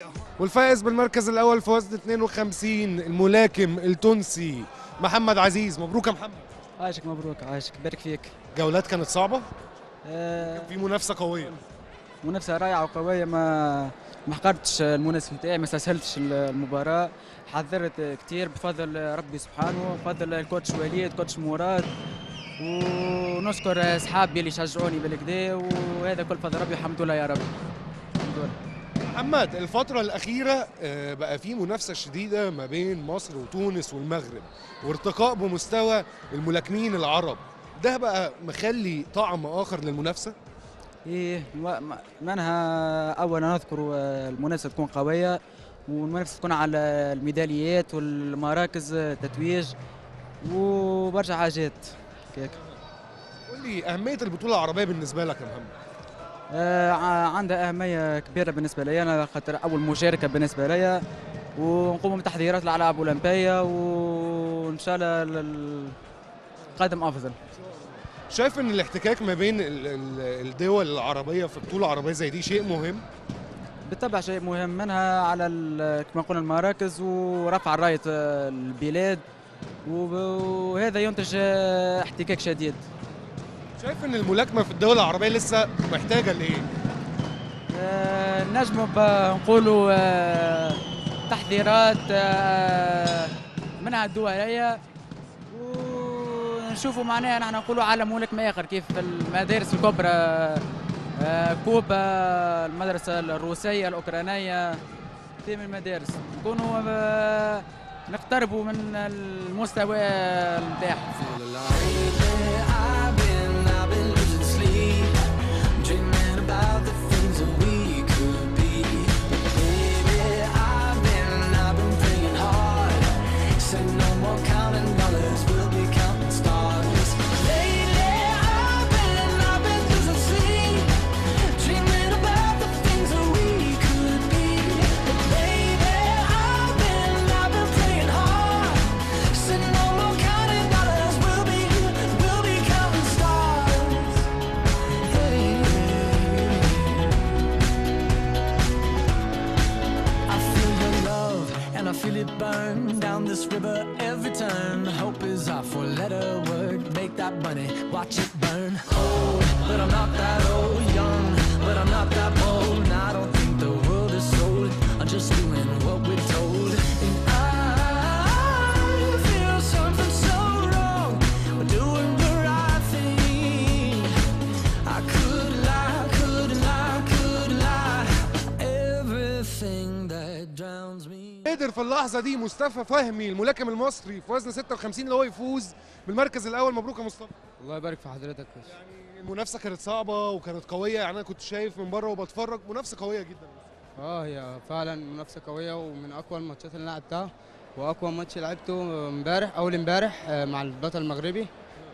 والفائز بالمركز الاول في وزن 52 الملاكم التونسي محمد عزيز مبروك يا محمد عايشك مبروك عايشك بارك فيك جولات كانت صعبه آه، في منافسه قويه منافسة رائعة وقوية ما ما حقرتش المنافس نتاعي ما استسهلتش المباراة حذرت كتير بفضل ربي سبحانه بفضل الكوتش وليد كوتش مراد ونشكر اصحابي اللي شجعوني بالكدا وهذا كل فضل ربي الحمد لله يا رب الحمد لله محمد الفترة الأخيرة آه، بقى في منافسة شديدة ما بين مصر وتونس والمغرب وارتقاء بمستوى الملاكمين العرب ده بقى مخلي طعم آخر للمنافسة ايه و- م- منها اولا نذكر آه، المنافسه تكون قويه والمنافسه تكون على الميداليات والمراكز آه، تتويج وبرشا حاجات كيك قول لي أهمية البطولة العربية بالنسبة لك يا محمد آه ع- عندها اهميه كبيره بالنسبه لي انا خاطر اول مشاركه بالنسبه لي ونقوم بتحضيرات الالعاب الاولمبيه وان شاء الله ال- القادم افضل شايف ان الاحتكاك ما بين ال- ال- الدول العربية في بطولة عربية زي دي شيء مهم بالطبع شيء مهم منها على ال- كما قلنا المراكز ورفع رايه آه، البلاد وب- وهذا ينتج آه، احتكاك شديد شايف ان الملاكمة في الدول العربية لسه محتاجة لإيه؟ آه، نجموا ب- نقولوا آه، تحذيرات آه، منها الدوليه ونشوفوا معناها نحن نقولوا عالم ملاكمة آخر كيف في المدارس الكبرى آه، كوبا المدرسة الروسية الأوكرانية كثير من المدارس نكونوا آه، نقتربوا من المستوى نتاعهم I've been, I've been losing sleep, dreaming about the things that we could be. Baby, I've been, I've been praying hard. Said no more counting dollars, we'll be counting stars. Lately, I've been, I've been losing sleep, dreaming about the things that we could be. Baby, I've been, I've been praying hard. Said no more counting dollars, we'll be, we'll be counting stars. Hey. I feel your love and I feel it burn down this river every turn. Hope is our four letter word. Make that money, watch it burn. Old, but I'm not that old. Young, but I'm not that bold. And I don't think the world is sold. I'm just doing what we're told. And I feel something so wrong. We're doing the right thing. I could lie, could lie, could lie. Everything that drowns me. قدر في اللحظة دي مصطفى فهمي الملاكم المصري في وزن 56 اللي هو يفوز بالمركز الأول مبروك يا مصطفى الله يبارك في حضرتك بس يعني المنافسة كانت صعبة وكانت قوية يعني أنا كنت شايف من بره وبتفرج منافسة قوية جدا اه هي فعلا منافسه قويه ومن اقوى الماتشات اللي أنا لعبتها واقوى ماتش لعبته امبارح اول امبارح آه، مع البطل المغربي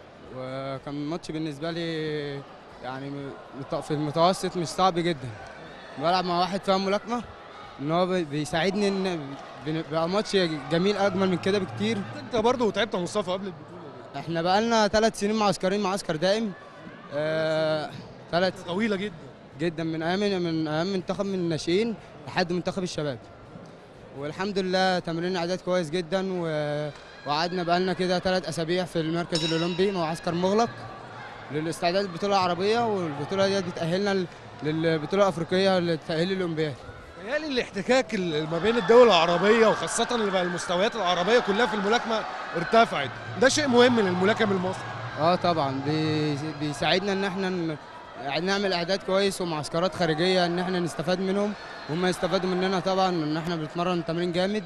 وكان ماتش بالنسبه لي يعني مت- في المتوسط مش صعب جدا بلعب مع واحد فاهم ملاكمه ان هو بي- بيساعدني ان بن- بقى ماتش جميل اجمل من كده بكتير أنت برضه تعبت يا مصطفى قبل البطولة دي احنا بقالنا ثلاث سنين معسكرين معسكر دائم آه، ثلاث طويلة جدا جدا من ايام من ايام منتخب من الناشئين لحد منتخب الشباب والحمد لله تمرين اعداد كويس جدا و- وقعدنا بقالنا كده ثلاث اسابيع في المركز الاولمبي معسكر مغلق للاستعداد للبطوله العربيه والبطوله دي بتاهلنا ل- للبطوله الافريقيه للتاهيل الاولمبياد تهيألي الاحتكاك ال- ما بين الدول العربية وخاصة اللي بقى المستويات العربية كلها في الملاكمة ارتفعت ده شيء مهم للملاكم المصري اه طبعا بي- بيساعدنا ان احنا ن- نعمل اعداد كويس ومعسكرات خارجيه ان احنا نستفاد منهم وهم يستفادوا مننا طبعا ان احنا بنتمرن تمرين جامد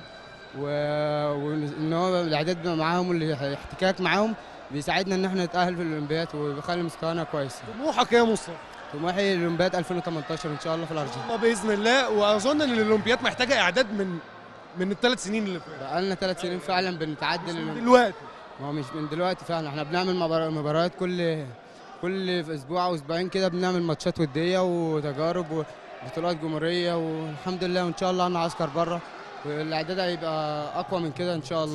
و- وان هو الاعداد بيبقى معاهم والاحتكاك معاهم بيساعدنا ان احنا نتاهل في الاولمبياد وبيخلي مستوانا كويس طموحك إيه يا مصطفى طموحي الاولمبياد 2018 ان شاء الله في الارجنتين الله باذن الله واظن ان الاولمبياد محتاجه اعداد من من الثلاث سنين اللي فاتوا بقالنا ثلاث سنين فعلا بنتعدل من الأولمبياد. دلوقتي ما هو مش من دلوقتي فعلا احنا بنعمل مبار- مباريات كل كل اسبوع او اسبوعين كده بنعمل ماتشات وديه وتجارب وبطولات جمهوريه والحمد لله وان شاء الله هنعسكر بره والاعداد هيبقى اقوى من كده ان شاء الله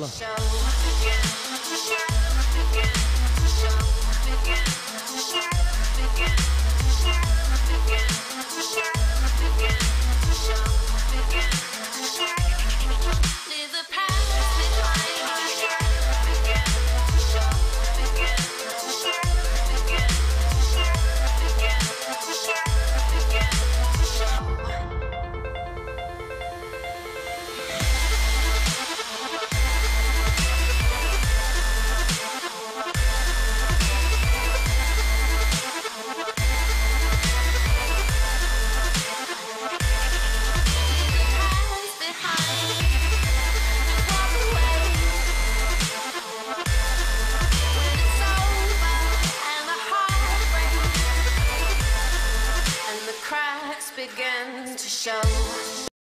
Show again.